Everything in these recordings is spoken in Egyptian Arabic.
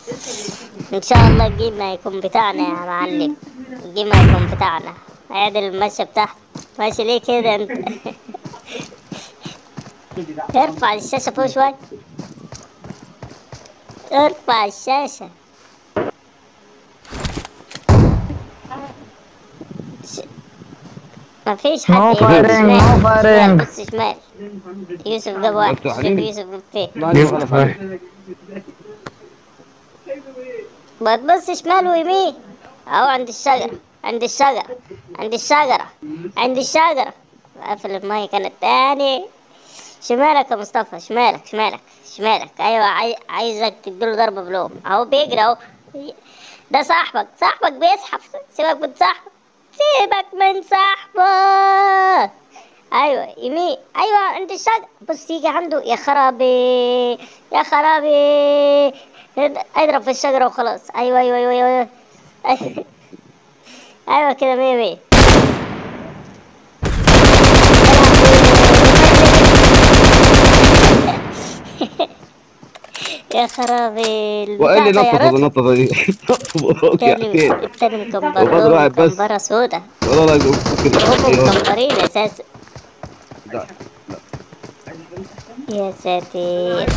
ان شاء الله الجيم هيكون بتاعنا يا معلم الجيم هيكون بتاعنا عادل المشي بتاعته ماشي ليه كده انت ارفع الشاشة فوق شوي ارفع الشاشة ش- مفيش حد No يمين، firing, شمال، no شمال، firing. بص شمال يوسف جاب واحد شوف يوسف جاب فين يفتح واحد. ما تبص شمال ويمين اهو عند الشجرة عند الشجرة عند الشجرة عند الشجرة قفل المايك انا التاني شمالك يا مصطفى شمالك شمالك شمالك ايوه عاي... عايزك تديله ضربة بلوم اهو بيجري اهو ده صاحبك صاحبك بيزحف سيبك من صاحبك سيبك من صاحبك ايوه يمين ايوه عند الشجرة بص يجي عنده يا خرابي يا خرابي اضرب في الشجرة وخلاص ايوه ايوه ايوه ايوه ايوه, أيوة كده مية مية يا خرابي وقال لي البتاع نطط طيارات. النططه دي نطط التاني يعني التاني وبضرب مكمبر واحد بس. مكمبرة سودا والله لا ممكن هم مكمبرين اساسا لا يا ساتر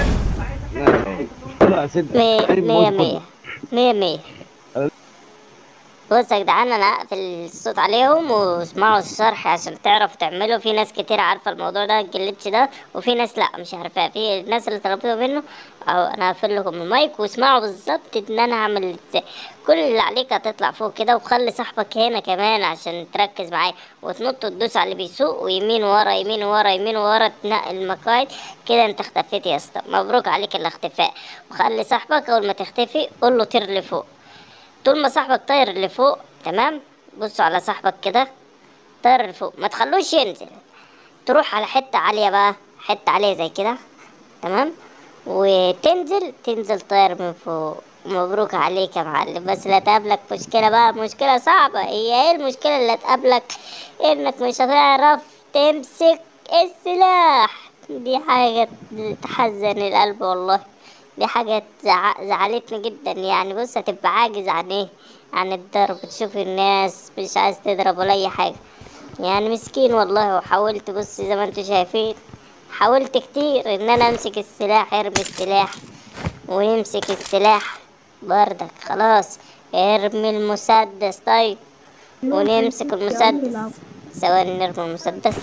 لا سد مية مية مية مية مية بص يا جدعان انا اقفل الصوت عليهم واسمعوا الشرح عشان تعرفوا تعملوا في ناس كتير عارفه الموضوع ده الجليتش ده وفي ناس لا مش عارفاه في الناس اللي طلبتوا منه او انا هقفل لكم المايك واسمعوا بالظبط ان انا هعمل ازاي كل اللي عليك هتطلع فوق كده وخلي صاحبك هنا كمان عشان تركز معاه وتنط وتدوس على اللي بيسوق ويمين ورا يمين ورا يمين ورا تنقل المقاعد كده انت اختفيت يا اسطى مبروك عليك الاختفاء وخلي صاحبك اول ما تختفي قول له طير لفوق طول ما صاحبك طاير لفوق تمام بصوا على صاحبك كده طاير لفوق ما تخلوش ينزل تروح على حتة عالية بقى حتة عالية زي كده تمام وتنزل تنزل طاير من فوق مبروك عليك يا معلم بس لا تقابلك مشكلة بقى مشكلة صعبة هي ايه المشكلة اللي تقابلك انك مش هتعرف تمسك السلاح دي حاجة تحزن القلب والله دي حاجة زع... زعلتني جدا يعني بص هتبقى عاجز عن ايه عن الضرب تشوف الناس مش عايز تضرب ولا اي حاجة يعني مسكين والله وحاولت بص زي ما انتوا شايفين حاولت كتير ان انا امسك السلاح ارمي السلاح ويمسك السلاح بردك خلاص ارمي المسدس طيب ونمسك المسدس ثواني نرمي المسدس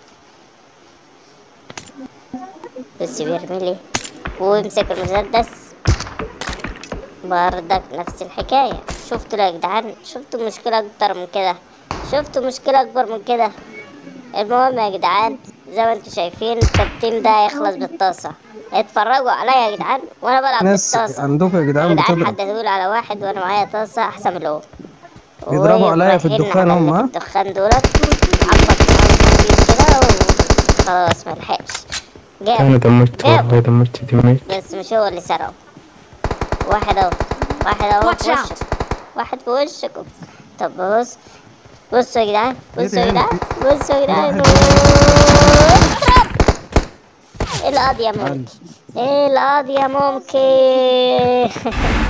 بس بيرمي لي ويمسك المسدس بردك نفس الحكاية شفتوا يا جدعان شفتوا مشكلة أكتر من كده شفتوا مشكلة أكبر من كده المهم يا جدعان زي ما انتوا شايفين التيم ده هيخلص بالطاسة اتفرجوا عليا يا جدعان وانا بلعب ناس بالطاسة عندكم يا يا جدعان جدعان بتضرب حد هيقول على واحد وانا معايا طاسة احسن من الأول بيضربوا عليا في ورايحين الدخان على هم، اللي ها؟ في الدخان دولت عبط خفيف كده وخلاص ملحقش انا جاب دمرت جاب والله دمرت دمرت بس مش هو اللي سرقه واحد اهو واحد اهو Watch في وشك واحد في وشكم طب بص بصوا يا جدعان بصوا يا جدعان بصوا يا جدعان اضرب ايه القاضية ممكن ايه القاضية ممكن